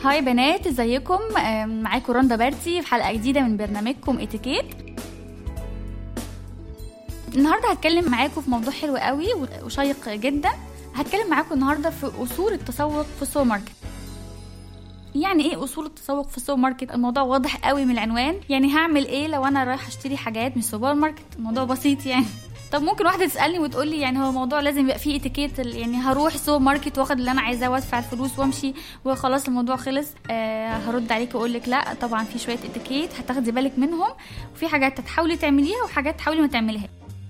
هاي بنات ازيكم آم، معاكم رندا بارتي في حلقه جديده من برنامجكم اتيكيت النهارده هتكلم معاكم في موضوع حلو قوي وشيق جدا هتكلم معاكم النهارده في اصول التسوق في السوبر ماركت يعني ايه اصول التسوق في السوبر ماركت الموضوع واضح قوي من العنوان يعني هعمل ايه لو انا رايحه اشتري حاجات من السوبر ماركت الموضوع بسيط يعني طب ممكن واحده تسالني وتقول لي يعني هو الموضوع لازم يبقى فيه اتيكيت يعني هروح السوبر ماركت واخد اللي انا عايزاه وادفع الفلوس وامشي وخلاص الموضوع خلص آه هرد عليك واقول لك لا طبعا في شويه اتيكيت هتاخدي بالك منهم وفي حاجات هتحاولي تعمليها وحاجات تحاولي ما تعمليها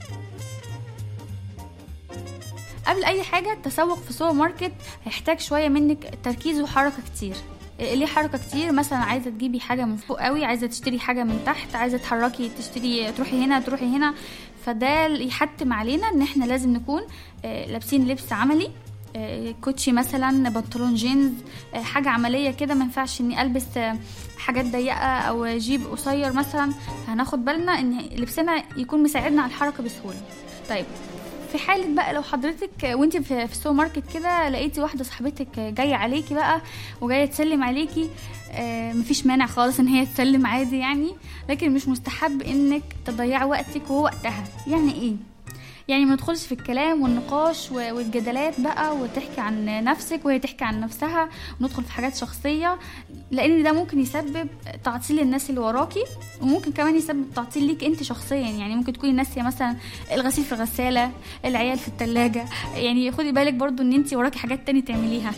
قبل اي حاجه التسوق في السوبر ماركت هيحتاج شويه منك تركيز وحركه كتير ليه حركه كتير مثلا عايزه تجيبي حاجه من فوق قوي عايزه تشتري حاجه من تحت عايزه تحركي تشتري تروحي هنا تروحي هنا فده يحتم علينا ان احنا لازم نكون آه، لابسين لبس عملي آه، كوتشي مثلا بنطلون جينز آه، حاجه عمليه كده ما ينفعش اني البس آه، حاجات ضيقه او جيب قصير مثلا هناخد بالنا ان لبسنا يكون مساعدنا على الحركه بسهوله طيب في حالة بقى لو حضرتك وانت في في السوبر ماركت كده لقيتي واحدة صاحبتك جاية عليكي بقى وجاية تسلم عليكي آه، مفيش مانع خالص ان هي تسلم عادي يعني لكن مش مستحب انك تضيعي وقتك وهو وقتها يعني ايه يعني ما ندخلش في الكلام والنقاش و- والجدالات بقى وتحكي عن نفسك وهي تحكي عن نفسها وندخل في حاجات شخصية لان ده ممكن يسبب تعطيل الناس اللي وراكي وممكن كمان يسبب تعطيل ليك انت شخصيا يعني ممكن تكوني ناسيه مثلا الغسيل في الغسالة العيال في التلاجة يعني خدي بالك برضو ان انت وراكي حاجات تاني تعمليها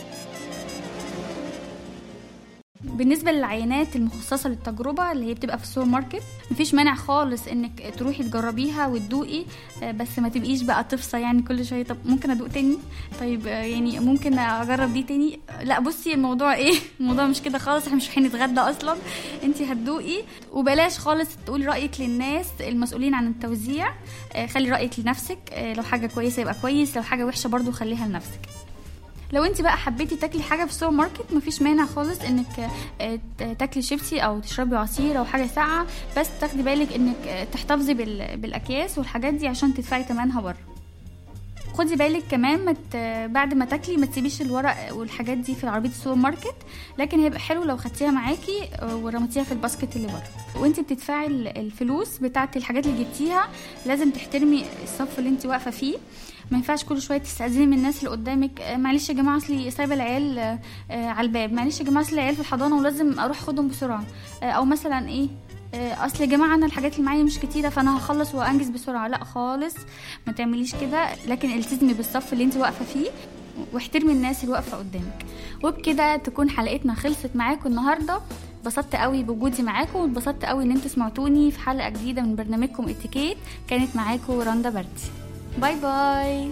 بالنسبة للعينات المخصصة للتجربة اللي هي بتبقى في السوبر ماركت مفيش مانع خالص انك تروحي تجربيها وتدوقي آه، بس ما تبقيش بقى تفصى يعني كل شوية طب ممكن ادوق تاني طيب آه، يعني ممكن اجرب دي تاني لا بصي الموضوع ايه الموضوع مش كده خالص احنا مش رايحين نتغدى اصلا انت هتدوقي وبلاش خالص تقولي رايك للناس المسؤولين عن التوزيع آه، خلي رايك لنفسك آه، لو حاجة كويسة يبقى كويس لو حاجة وحشة برضو خليها لنفسك لو انت بقى حبيتي تاكلي حاجه في السوبر ماركت مفيش مانع خالص انك آه، ت- تاكلي شيبسي او تشربي عصير او حاجه ساقعه بس تاخدي بالك انك آه، تحتفظي بال- بالاكياس والحاجات دي عشان تدفعي تمنها بره خدي بالك كمان مت بعد ما تاكلي ما تسيبيش الورق والحاجات دي في عربيه السوبر ماركت لكن هيبقى حلو لو خدتيها معاكي آه، ورميتيها في الباسكت اللي بره وانت بتدفعي ال- الفلوس بتاعت الحاجات اللي جبتيها لازم تحترمي الصف اللي انت واقفه فيه ما ينفعش كل شويه تستاذني من الناس اللي قدامك آه، معلش يا جماعه اصلي سايبه العيال آه، آه، على الباب معلش يا جماعه اصل العيال في الحضانه ولازم اروح اخدهم بسرعه آه، او مثلا ايه آه، اصل يا جماعه انا الحاجات اللي معايا مش كتيره فانا هخلص وانجز بسرعه لا خالص ما تعمليش كده لكن التزمي بالصف اللي انت واقفه فيه واحترمي الناس اللي واقفه قدامك وبكده تكون حلقتنا خلصت معاكم النهارده اتبسطت قوي بوجودي معاكم واتبسطت قوي ان انتوا سمعتوني في حلقه جديده من برنامجكم اتيكيت كانت معاكم رندا بردي باي باي